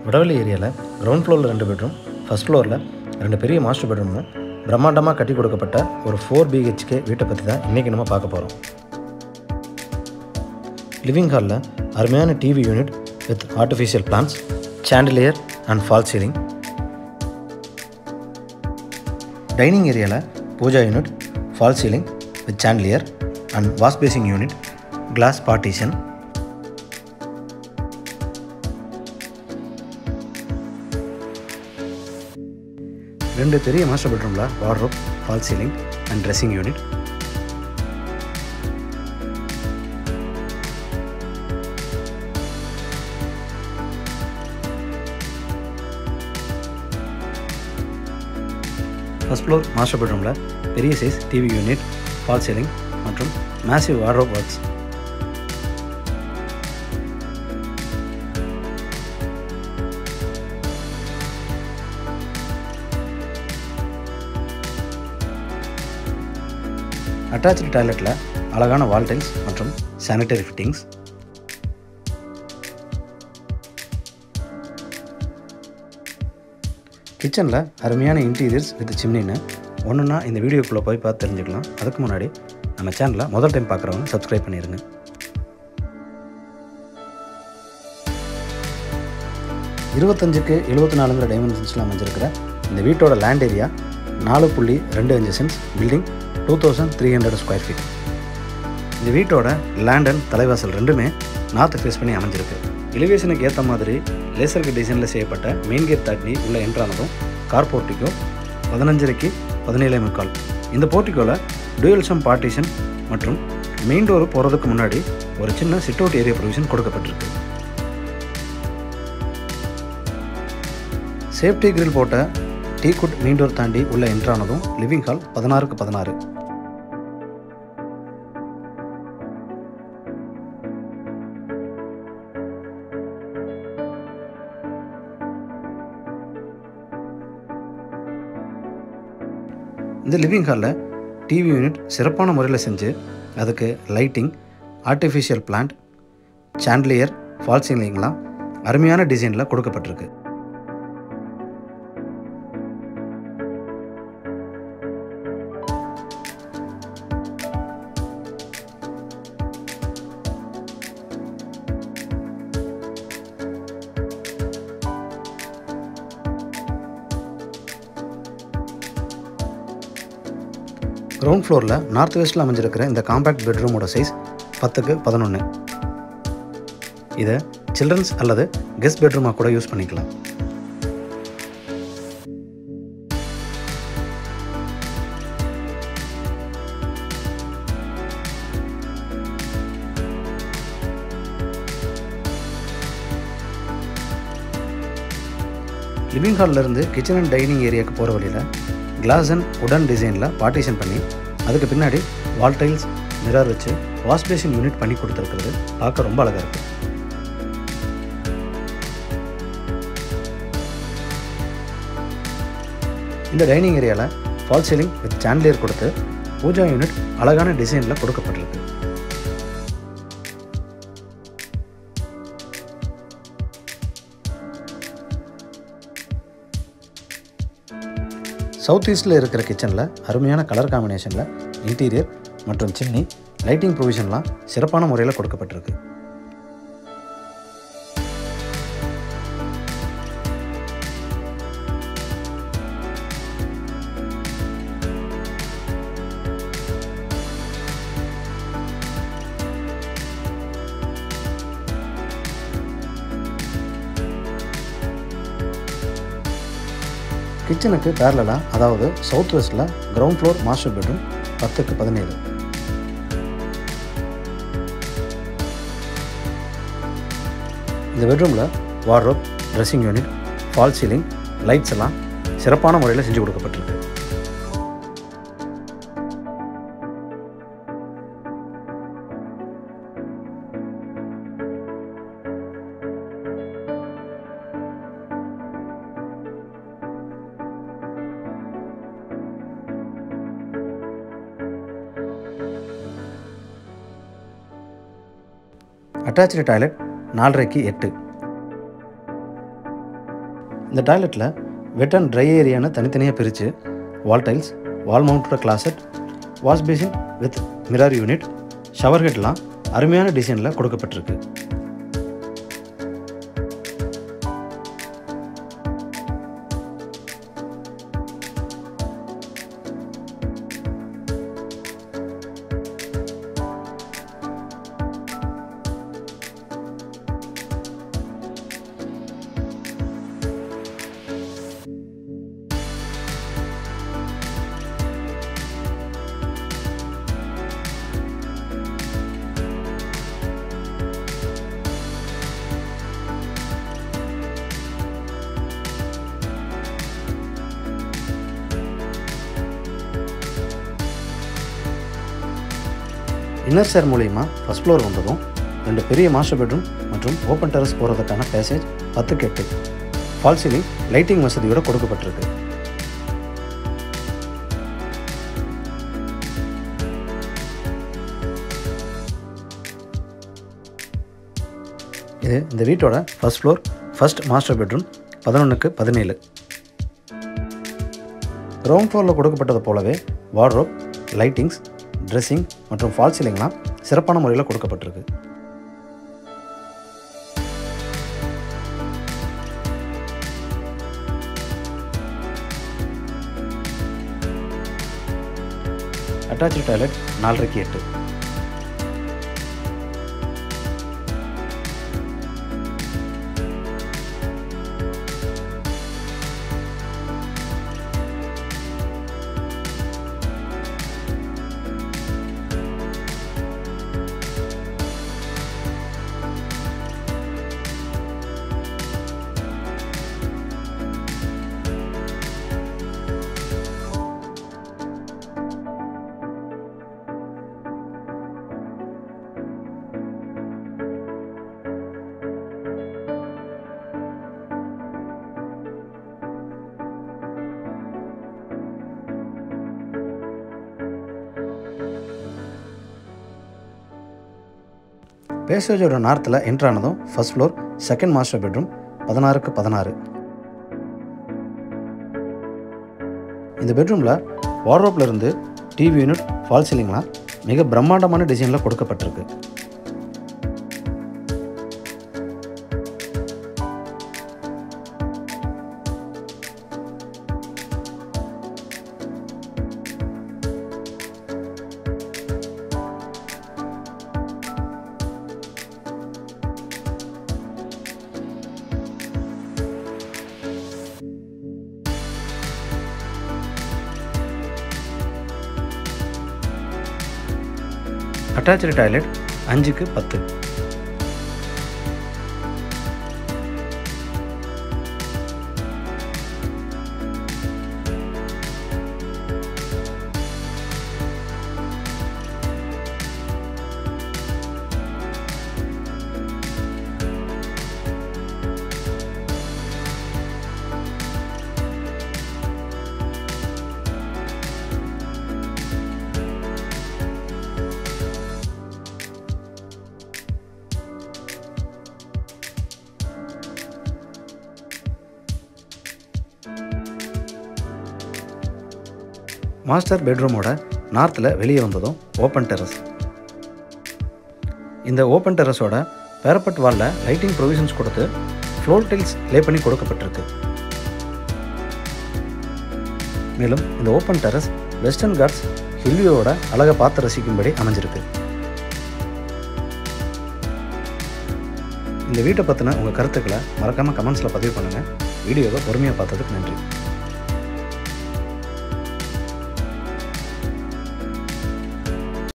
விடவெளி ஏரியாவில் கிரவுண்ட் ஃப்ளோரில் ரெண்டு பெட்ரூம் ஃபஸ்ட் ஃப்ளோரில் ரெண்டு பெரிய மாஸ்டர் பெட்ரூமும் பிரம்மாண்டமாக கட்டி கொடுக்கப்பட்ட ஒரு ஃபோர் பிஹெச்கே வீட்டை பற்றி தான் இன்றைக்கி நம்ம பார்க்க போகிறோம் லிவிங் ஹாலில் அருமையான TV unit with artificial plants chandelier and fall ceiling dining ஏரியாவில் pooja unit fall ceiling with chandelier and wash basin unit glass partition ரெண்டு பெரிய மாஸ்டர் பெட்ரூமில் wardrobe fall ceiling and dressing unit first floor master பெட்ரூமில் பெரிய size TV unit fall ceiling மற்றும் massive wardrobe works attach டாய்லெட்டில் அழகான wall tiles மற்றும் sanitary fittings கிச்சனில் அருமையான இன்டீரியர்ஸ் வித் சிம்னின்னு ஒன்றுனா இந்த வீடியோக்குள்ளே போய் பார்த்து தெரிஞ்சுக்கலாம் அதுக்கு முன்னாடி நம்ம சேனலை முதல் டைம் பார்க்குறவங்க சப்ஸ்கிரைப் பண்ணிடுங்க இருபத்தஞ்சுக்கு எழுபத்தி நாலுங்கிற டைமென்ஷன்ஸில் அமைஞ்சிருக்கிற இந்த வீட்டோட லேண்ட் ஏரியா நாலு புள்ளி ரெண்டு அஞ்சு cents building two thousand three hundred square feet இந்த வீட்டோட லேண்ட் அண்ட் தலைவாசல் ரெண்டுமே நார்த் ஃபேஸ் பண்ணி அமைஞ்சிருக்கு எலிவேஷனுக்கு ஏற்ற மாதிரி லேசருக்கு டிசைனில் செய்யப்பட்ட மெயின் கேட் தாண்டி உள்ள என்ட்ரானதும் கார் போர்ட்டிக்கோ பதினஞ்சரைக்கு பதினேழே முக்கால் இந்த போர்ட்டிக்கோவில் டூயல்சம் பார்ட்டிஷன் மற்றும் மெயின் டோர் போகிறதுக்கு முன்னாடி ஒரு சின்ன சிட் அவுட் ஏரியா ப்ரொவிஷன் கொடுக்கப்பட்டிருக்கு சேஃப்டி கிரில் போட்ட டீ குட் மெயின் டோர் தாண்டி உள்ள என்ட்ரானதும் லிவிங் ஹால் பதினாறுக்கு பதினாறு இந்த லிவிங் ஹாலில் டிவி யூனிட் சிறப்பான முறையில் செஞ்சு அதுக்கு lighting artificial plant chandelier fall சீலிங்லாம் அருமையான டிசைனில் கொடுக்கப்பட்டிருக்கு கிரவுண்ட் ஃப்ளோரில் நார்த் வெஸ்ட்டில் அமைஞ்சிருக்கிற இந்த காம்பேக்ட் பெட்ரூமோட சைஸ் பத்துக்கு பதினொன்று இதை சில்ட்ரன்ஸ் அல்லது கெஸ்ட் பெட்ரூமாக கூட யூஸ் பண்ணிக்கலாம் லிவிங் ஹாலிலிருந்து கிச்சன் அண்ட் டைனிங் ஏரியாவுக்கு போகிற வழியில் கிளாஸ் அண்ட் உடன் டிசைனில் பார்ட்டிஷன் பண்ணி அதுக்கு பின்னாடி வால் டைல்ஸ் மிரர் வச்சு வாஷ் பேஷன் யூனிட் பண்ணி கொடுத்துருக்கிறது பார்க்க ரொம்ப அழகாக இருக்குது இந்த டைனிங் ஏரியாவில் ஃபால் சீலிங் வித் சாண்ட்லியர் கொடுத்து பூஜா யூனிட் அழகான டிசைனில் கொடுக்கப்பட்டிருக்கு சவுத் ஈஸ்டில் இருக்கிற கிச்சனில் அருமையான கலர் காம்பினேஷனில் இன்டீரியர் மற்றும் சிம்னி லைட்டிங் ப்ரொவிஷன்லாம் சிறப்பான முறையில் கொடுக்கப்பட்டிருக்கு கிச்சனுக்கு பேரலாக அதாவது சவுத் வெஸ்ட்டில் கிரவுண்ட் ஃப்ளோர் மாஸ்டர் பெட்ரூம் பத்துக்கு பதினேழு இந்த பெட்ரூமில் wardrobe dressing unit fall ceiling lights எல்லாம் சிறப்பான முறையில் செஞ்சு கொடுக்கப்பட்டிருக்கு அட்டாச்சு டாய்லெட் நாலரைக்கு எட்டு இந்த டாய்லெட்டில் வெட் அண்ட் ட்ரை ஏரியான்னு தனித்தனியாக பிரித்து wall tiles wall mounted closet wash basin with mirror unit shower ஹெட்லாம் அருமையான டிசைனில் கொடுக்கப்பட்டிருக்கு இன்னர் சேர் மூலிமா ஃபஸ்ட் ஃப்ளோர் வந்ததும் ரெண்டு பெரிய மாஸ்டர் பெட்ரூம் மற்றும் ஓப்பன் டெரஸ் போகிறதுக்கான பேசேஜ் பத்துக்கு எட்டு ஃபால் சீலிங் லைட்டிங் வசதியோடு கொடுக்கப்பட்டிருக்கு இது இந்த வீட்டோட first floor first master bedroom பதினொன்றுக்கு பதினேழு கிரவுண்ட் ஃப்ளோரில் கொடுக்கப்பட்டது போலவே வார்ட்ரோப் லைட்டிங்ஸ் ட்ரெஸ்ஸிங் மற்றும் ஃபால் சீலிங்லாம் சிறப்பான முறையில் கொடுக்கப்பட்டிருக்கு அட்டாச்சு டாய்லெட் நாலரைக்கு எட்டு பேசேஜோட நார்த்தில் என்ட்ரானதும் first floor second master bedroom பதினாறுக்கு பதினாறு இந்த பெட்ரூமில் வார்ட்ரோப்ல இருந்து டிவி யூனிட் ஃபால் சீலிங்லாம் மிக பிரம்மாண்டமான டிசைனில் கொடுக்கப்பட்டிருக்கு அட்டாச்சு டாய்லெட் அஞ்சுக்கு பத்து மாஸ்டர் பெட்ரூமோட நார்த்தில் வெளியே வந்ததும் ஓப்பன் டெரஸ் இந்த ஓப்பன் டெரஸோட பேரப்பட் வாலில் லைட்டிங் ப்ரொவிஷன்ஸ் கொடுத்து ஃப்ளோர் டைல்ஸ் லே பண்ணி கொடுக்கப்பட்டிருக்கு மேலும் இந்த ஓப்பன் டெரஸ் வெஸ்டர்ன் காட்ஸ் ஹில்வியோட அழகை பார்த்து ரசிக்கும்படி அமைஞ்சிருக்கு இந்த வீட்டை பற்றின உங்கள் கருத்துக்களை மறக்காமல் கமெண்ட்ஸில் பதிவு பண்ணுங்கள் வீடியோவை பொறுமையாக பார்த்ததுக்கு நன்றி